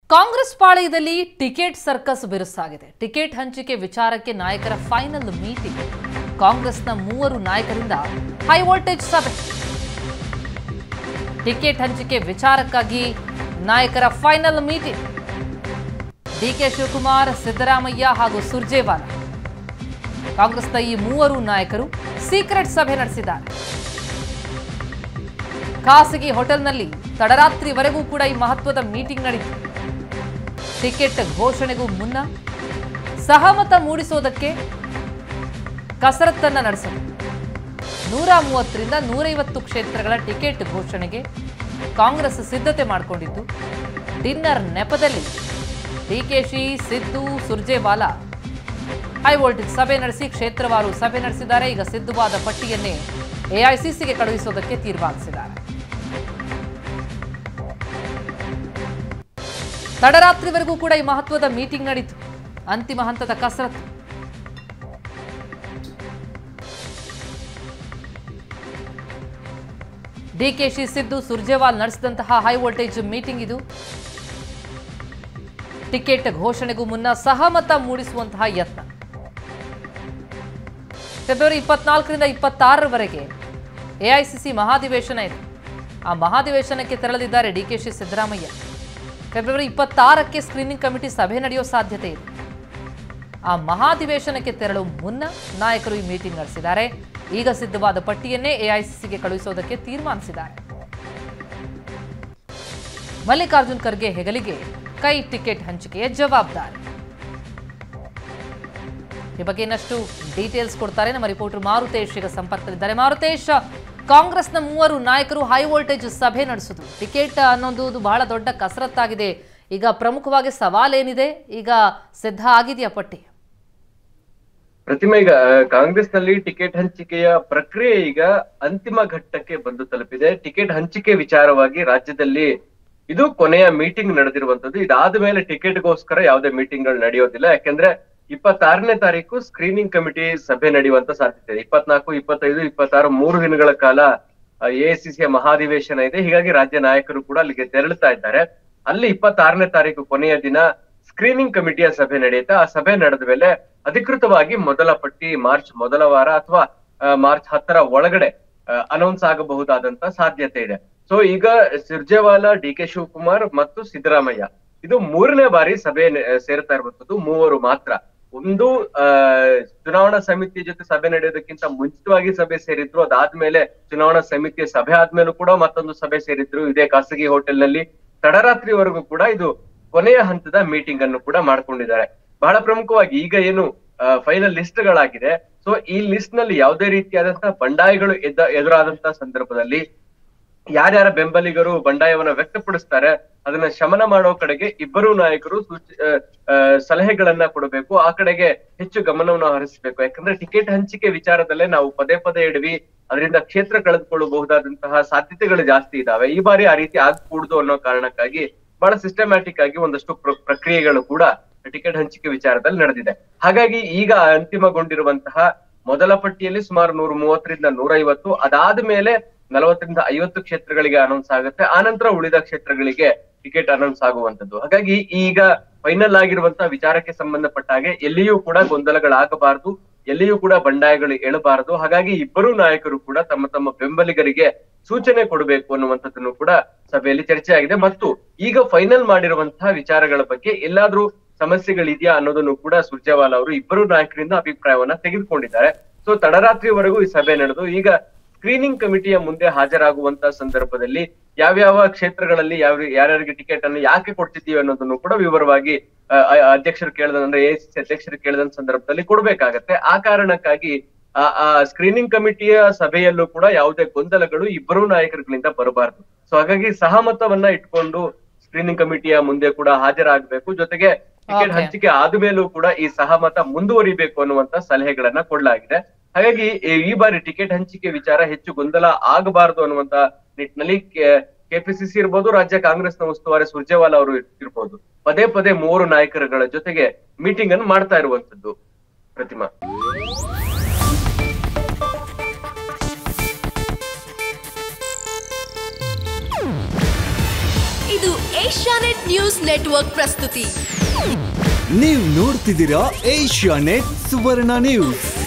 ಕಾಂಗ್ರೆಸ್ ಪಾಳೆಯದಲ್ಲಿ ticket circus ಬಿರುಸಾಗಿದೆ ticket ಹಂಚಿಕೆ ವಿಚಾರಕ್ಕೆ ನಾಯಕರ ಫೈನಲ್ ಮೀಟಿಂಗ್ ಕಾಂಗ್ರೆಸ್ನ ಮೂವರು ನಾಯಕರಿಂದ ಹೈ ವೋಲ್ಟೇಜ್ ಸಭೆ ಟಿಕೆಟ್ ಹಂಚಿಕೆ ವಿಚಾರಕ್ಕಾಗಿ ನಾಯಕರ ಫೈನಲ್ ಮೀಟಿಂಗ್ ಡಿಕೆ ಶಿವಕುಮಾರ್ ಸಿದ್ದರಾಮಯ್ಯ ಹಾಗೂ ಸುರ್ಜೇವಾಲಾ ಕಾಂಗ್ರೆಸ್ನ ಈ ಮೂವರು ನಾಯಕರು ಸೀಕ್ರೆಟ್ ಸಭೆ ನಡೆಸಿದ್ದಾರೆ ಖಾಸಗಿ ಹೋಟೆಲ್ನಲ್ಲಿ ತಡರಾತ್ರಿವರೆಗೂ ಕೂಡ ಈ ಮಹತ್ವದ ಮೀಟಿಂಗ್ ನಡೆಯಿತು ಟಿಕೆಟ್ ಘೋಷಣೆಗೂ ಮುನ್ನ ಸಹಮತ ಮೂಡಿಸೋದಕ್ಕೆ ಕಸರತ್ತನ್ನ ನಡೆಸಿತು ನೂರ ಮೂವತ್ತರಿಂದ ನೂರೈವತ್ತು ಕ್ಷೇತ್ರಗಳ ಟಿಕೆಟ್ ಘೋಷಣೆಗೆ ಕಾಂಗ್ರೆಸ್ ಸಿದ್ಧತೆ ಮಾಡಿಕೊಂಡಿದ್ದು ಡಿನ್ನರ್ ನೆಪದಲ್ಲಿ ಡಿಕೆಶಿ ಸಿದ್ದು ಸುರ್ಜೇವಾಲಾ ಹೈ ವೋಲ್ಟೇಜ್ ಸಭೆ ನಡೆಸಿ ಕ್ಷೇತ್ರವಾರು ಸಭೆ ನಡೆಸಿದ್ದಾರೆ ಈಗ ಸಿದ್ಧವಾದ ಪಟ್ಟಿಯನ್ನೇ ಎಐಸಿಸಿಗೆ ಕಳುಹಿಸೋದಕ್ಕೆ ತೀರ್ಮಾನಿಸಿದ್ದಾರೆ ತಡರಾತ್ರಿವರೆಗೂ ಕೂಡ ಈ ಮಹತ್ವದ ಮೀಟಿಂಗ್ ನಡೀತು ಅಂತಿಮ ಹಂತದ ಕಸರತ್ತು ಡಿಕೆಶಿ ಸಿದ್ದು ಸುರ್ಜೇವಾಲ್ ನಡೆಸಿದಂತಹ ಹೈ ವೋಲ್ಟೇಜ್ ಮೀಟಿಂಗ್ ಇದು ಟಿಕೆಟ್ ಘೋಷಣೆಗೂ ಮುನ್ನ ಸಹಮತ ಮೂಡಿಸುವಂತಹ ಯತ್ನ ಫೆಬ್ರವರಿ ಇಪ್ಪತ್ನಾಲ್ಕರಿಂದ ಇಪ್ಪತ್ತಾರರವರೆಗೆ ಎಐಸಿಸಿ ಮಹಾಧಿವೇಶನ ಇದೆ ಆ ಮಹಾಧಿವೇಶನಕ್ಕೆ ತೆರಳಲಿದ್ದಾರೆ ಡಿಕೆಶಿ ಸಿದ್ದರಾಮಯ್ಯ ಫೆಬ್ರವರಿ ಇಪ್ಪತ್ತಾರಕ್ಕೆ ಸ್ಕ್ರೀನಿಂಗ್ ಕಮಿಟಿ ಸಭೆ ನಡೆಯೋ ಸಾಧ್ಯತೆ ಇದೆ ಆ ಮಹಾಧಿವೇಶನಕ್ಕೆ ತೆರಳುವ ಮುನ್ನ ನಾಯಕರು ಈ ಮೀಟಿಂಗ್ ನಡೆಸಿದ್ದಾರೆ ಈಗ ಸಿದ್ಧವಾದ ಪಟ್ಟಿಯನ್ನೇ ಎಐಸಿಸಿಗೆ ಕಳುಹಿಸೋದಕ್ಕೆ ತೀರ್ಮಾನಿಸಿದ್ದಾರೆ ಮಲ್ಲಿಕಾರ್ಜುನ್ ಖರ್ಗೆ ಹೆಗಲಿಗೆ ಕೈ ಟಿಕೆಟ್ ಹಂಚಿಕೆಯ ಜವಾಬ್ದಾರಿ ಈ ಬಗ್ಗೆ ಇನ್ನಷ್ಟು ಡೀಟೇಲ್ಸ್ ಕೊಡ್ತಾರೆ ನಮ್ಮ ರಿಪೋರ್ಟರ್ ಮಾರುತೇಶ್ ಈಗ ಸಂಪರ್ಕದಲ್ಲಿದ್ದಾರೆ ಮಾರುತೇಶ್ ಕಾಂಗ್ರೆಸ್ನ ಮೂವರು ನಾಯಕರು ಹೈ ವೋಲ್ಟೇಜ್ ಸಭೆ ನಡೆಸಿದ್ರು ಟಿಕೆಟ್ ಅನ್ನೋದು ಇದು ಬಹಳ ದೊಡ್ಡ ಕಸರತ್ತಾಗಿದೆ ಈಗ ಪ್ರಮುಖವಾಗಿ ಸವಾಲೇನಿದೆ ಈಗ ಸಿದ್ಧ ಆಗಿದೆಯಾ ಪಟ್ಟಿ ಪ್ರತಿಮಾ ಈಗ ಕಾಂಗ್ರೆಸ್ ನಲ್ಲಿ ಟಿಕೆಟ್ ಹಂಚಿಕೆಯ ಪ್ರಕ್ರಿಯೆ ಈಗ ಅಂತಿಮ ಘಟ್ಟಕ್ಕೆ ಬಂದು ತಲುಪಿದೆ ಟಿಕೆಟ್ ಹಂಚಿಕೆ ವಿಚಾರವಾಗಿ ರಾಜ್ಯದಲ್ಲಿ ಇದು ಕೊನೆಯ ಮೀಟಿಂಗ್ ನಡೆದಿರುವಂತದ್ದು ಇದಾದ ಮೇಲೆ ಟಿಕೆಟ್ಗೋಸ್ಕರ ಯಾವುದೇ ಮೀಟಿಂಗ್ ಗಳು ನಡೆಯೋದಿಲ್ಲ ಯಾಕೆಂದ್ರೆ ಇಪ್ಪತ್ತಾರನೇ ತಾರೀಕು ಸ್ಕ್ರೀನಿಂಗ್ ಕಮಿಟಿ ಸಭೆ ನಡೆಯುವಂತ ಸಾಧ್ಯತೆ ಇದೆ ಇಪ್ಪತ್ನಾಲ್ಕು ಇಪ್ಪತ್ತೈದು ಇಪ್ಪತ್ತಾರು ಮೂರು ದಿನಗಳ ಕಾಲ ಎಐಸಿಸಿಯ ಮಹಾಧಿವೇಶನ ಇದೆ ಹೀಗಾಗಿ ರಾಜ್ಯ ನಾಯಕರು ಕೂಡ ಅಲ್ಲಿಗೆ ತೆರಳುತ್ತಾ ಇದ್ದಾರೆ ಅಲ್ಲಿ ಇಪ್ಪತ್ತಾರನೇ ತಾರೀಕು ಕೊನೆಯ ದಿನ ಸ್ಕ್ರೀನಿಂಗ್ ಕಮಿಟಿಯ ಸಭೆ ನಡೆಯುತ್ತೆ ಆ ಸಭೆ ನಡೆದ ಮೇಲೆ ಅಧಿಕೃತವಾಗಿ ಮೊದಲ ಪಟ್ಟಿ ಮಾರ್ಚ್ ಮೊದಲ ವಾರ ಅಥವಾ ಮಾರ್ಚ್ ಹತ್ತರ ಒಳಗಡೆ ಅನೌನ್ಸ್ ಆಗಬಹುದಾದಂತ ಸಾಧ್ಯತೆ ಇದೆ ಸೊ ಈಗ ಸುರ್ಜೇವಾಲಾ ಡಿ ಕೆ ಶಿವಕುಮಾರ್ ಮತ್ತು ಸಿದ್ದರಾಮಯ್ಯ ಇದು ಮೂರನೇ ಬಾರಿ ಸಭೆ ನೆ- ಸೇರ್ತಾ ಇರುವಂತದ್ದು ಮೂವರು ಮಾತ್ರ ಒಂದು ಆ ಚುನಾವಣಾ ಸಮಿತಿ ಜೊತೆ ಸಭೆ ನಡೆಯೋದಕ್ಕಿಂತ ಮುಂಚಿತವಾಗಿ ಸಭೆ ಸೇರಿದ್ರು ಅದಾದ್ಮೇಲೆ ಚುನಾವಣಾ ಸಮಿತಿಯ ಸಭೆ ಆದ್ಮೇಲೂ ಕೂಡ ಮತ್ತೊಂದು ಸಭೆ ಸೇರಿದ್ರು ಇದೇ ಖಾಸಗಿ ಹೋಟೆಲ್ ನಲ್ಲಿ ತಡರಾತ್ರಿವರೆಗೂ ಕೂಡ ಇದು ಕೊನೆಯ ಹಂತದ ಮೀಟಿಂಗ್ ಅನ್ನು ಕೂಡ ಮಾಡ್ಕೊಂಡಿದ್ದಾರೆ ಬಹಳ ಪ್ರಮುಖವಾಗಿ ಈಗ ಏನು ಫೈನಲ್ ಲಿಸ್ಟ್ ಗಳಾಗಿದೆ ಸೊ ಈ ಲಿಸ್ಟ್ ನಲ್ಲಿ ಯಾವುದೇ ರೀತಿಯಾದಂತಹ ಬಂಡಾಯಗಳು ಎದ್ದ ಎದುರಾದಂತಹ ಸಂದರ್ಭದಲ್ಲಿ ಯಾರ್ಯಾರ ಬೆಂಬಲಿಗರು ಬಂಡಾಯವನ್ನ ವ್ಯಕ್ತಪಡಿಸ್ತಾರೆ ಅದನ್ನ ಶಮನ ಮಾಡೋ ಕಡೆಗೆ ಇಬ್ಬರು ನಾಯಕರು ಸೂಚಿ ಆ, ಆ, ಸಲಹೆಗಳನ್ನ ಕೊಡಬೇಕು ಆ ಕಡೆಗೆ ಹೆಚ್ಚು ಗಮನವನ್ನು ಹರಿಸಬೇಕು ಯಾಕಂದ್ರೆ ಟಿಕೆಟ್ ಹಂಚಿಕೆ ವಿಚಾರದಲ್ಲೇ ನಾವು ಪದೇ ಪದೇ ಇಡ್ವಿ ಅದರಿಂದ ಕ್ಷೇತ್ರ ಕಳೆದುಕೊಳ್ಳಬಹುದಾದಂತಹ ಸಾಧ್ಯತೆಗಳು ಜಾಸ್ತಿ ಇದಾವೆ ಈ ಬಾರಿ ಆ ರೀತಿ ಆಗ್ಕೂಡ್ದು ಅನ್ನೋ ಕಾರಣಕ್ಕಾಗಿ ಬಹಳ ಸಿಸ್ಟಮ್ಯಾಟಿಕ್ ಆಗಿ ಒಂದಷ್ಟು ಪ್ರ- ಪ್ರಕ್ರಿಯೆಗಳು ಕೂಡ ಟಿಕೆಟ್ ಹಂಚಿಕೆ ವಿಚಾರದಲ್ಲಿ ನಡೆದಿದೆ ಹಾಗಾಗಿ ಈಗ ಅಂತಿಮಗೊಂಡಿರುವಂತಹ ಮೊದಲ ಪಟ್ಟಿಯಲ್ಲಿ ಸುಮಾರು ನೂರ ಮೂವತ್ತರಿಂದ ನೂರ ಐವತ್ತು ಅದಾದ ಮೇಲೆ ನಲವತ್ತರಿಂದ ಐವತ್ತು ಕ್ಷೇತ್ರಗಳಿಗೆ ಅನೌನ್ಸ್ ಆಗುತ್ತೆ ಆನಂತರ ಉಳಿದ ಕ್ಷೇತ್ರಗಳಿಗೆ ಟಿಕೆಟ್ ಅನೌನ್ಸ್ ಆಗುವಂತದ್ದು ಹಾಗಾಗಿ ಈಗ ಫೈನಲ್ ಆಗಿರುವಂತಹ ವಿಚಾರಕ್ಕೆ ಸಂಬಂಧಪಟ್ಟ ಹಾಗೆ ಎಲ್ಲಿಯೂ ಕೂಡ ಗೊಂದಲಗಳಾಗಬಾರದು ಎಲ್ಲಿಯೂ ಕೂಡ ಬಂಡಾಯಗಳು ಏಳಬಾರದು ಹಾಗಾಗಿ ಇಬ್ಬರು ನಾಯಕರು ಕೂಡ ತಮ್ಮ ತಮ್ಮ ಬೆಂಬಲಿಗರಿಗೆ ಸೂಚನೆ ಕೊಡಬೇಕು ಅನ್ನುವಂಥದ್ದನ್ನು ಕೂಡ ಸಭೆಯಲ್ಲಿ ಚರ್ಚೆ ಆಗಿದೆ ಮತ್ತು ಈಗ ಫೈನಲ್ ಮಾಡಿರುವಂತಹ ವಿಚಾರಗಳ ಬಗ್ಗೆ ಎಲ್ಲಾದ್ರೂ ಸಮಸ್ಯೆಗಳಿದೆಯಾ ಅನ್ನೋದನ್ನು ಕೂಡ ಸುರ್ಜೇವಾಲಾ ಅವರು ಇಬ್ಬರು ನಾಯಕರಿಂದ ಅಭಿಪ್ರಾಯವನ್ನ ತೆಗೆದುಕೊಂಡಿದ್ದಾರೆ ಸೊ ತಡರಾತ್ರಿವರೆಗೂ ಈ ಸಭೆ ನಡೆದು ಈಗ ಸ್ಕ್ರೀನಿಂಗ್ ಕಮಿಟಿಯ ಮುಂದೆ ಹಾಜರಾಗುವಂತ ಸಂದರ್ಭದಲ್ಲಿ ಯಾವ್ಯಾವ ಕ್ಷೇತ್ರಗಳಲ್ಲಿ ಯಾವ ಯಾರ್ಯಾರಿಗೆ ಟಿಕೆಟ್ ಅನ್ನು ಯಾಕೆ ಕೊಡ್ತಿದ್ದೀವಿ ಅನ್ನೋದನ್ನು ಕೂಡ ವಿವರವಾಗಿ ಆ, ಆ, ಅಧ್ಯಕ್ಷರು ಕೇಳಿದ ಅಂದ್ರೆ ಎಐಸಿಸಿ ಅಧ್ಯಕ್ಷರು ಕೇಳಿದ ಸಂದರ್ಭದಲ್ಲಿ ಕೊಡ್ಬೇಕಾಗತ್ತೆ ಆ ಕಾರಣಕ್ಕಾಗಿ ಆ ಆ ಸ್ಕ್ರೀನಿಂಗ್ ಕಮಿಟಿಯ ಸಭೆಯಲ್ಲೂ ಕೂಡ ಯಾವುದೇ ಗೊಂದಲಗಳು ಇಬ್ಬರೂ ನಾಯಕರುಗಳಿಂದ ಬರಬಾರದು ಸೊ ಹಾಗಾಗಿ ಸಹಮತವನ್ನ ಇಟ್ಕೊಂಡು ಸ್ಕ್ರೀನಿಂಗ್ ಕಮಿಟಿಯ ಮುಂದೆ ಕೂಡ ಹಾಜರಾಗಬೇಕು ಜೊತೆಗೆ ಟಿಕೆಟ್ Okay. ಹಂಚಿಕೆ ಆದ್ಮೇಲೂ ಕೂಡ ಈ ಸಹಮತ ಮುಂದುವರಿಬೇಕು ಅನ್ನುವಂತ ಸಲಹೆಗಳನ್ನ ಕೊಡಲಾಗಿದೆ ಹಾಗಾಗಿ ಈ- ಈ ಬಾರಿ ಟಿಕೆಟ್ ಹಂಚಿಕೆ ವಿಚಾರ ಹೆಚ್ಚು ಗೊಂದಲ ಆಗಬಾರದು ಅನ್ನುವಂತ ನಿಟ್ಟಿನಲ್ಲಿ ಕೆಪಿಸಿಸಿ ಇರ್ಬೋದು ರಾಜ್ಯ ಕಾಂಗ್ರೆಸ್ನ ಉಸ್ತುವಾರಿ ಸುರ್ಜೇವಾಲಾ ಅವರು ಇರ್ಬೋದು ಪದೇ ಪದೇ ಮೂವರು ನಾಯಕರುಗಳ ಜೊತೆಗೆ ಮೀಟಿಂಗ್ ಅನ್ನು ಮಾಡ್ತಾ ಇರುವಂತದ್ದು ಪ್ರತಿಮಾ ಇದು ಏಷ್ಯಾನೆಟ್ ನ್ಯೂಸ್ ನೆಟ್ವರ್ಕ್ ಪ್ರಸ್ತುತಿ ನೀವು ನೋಡ್ತಿದ್ದೀರಾ ಏಷ್ಯಾ ನೆಟ್ ಸುವರ್ಣ ನ್ಯೂಸ್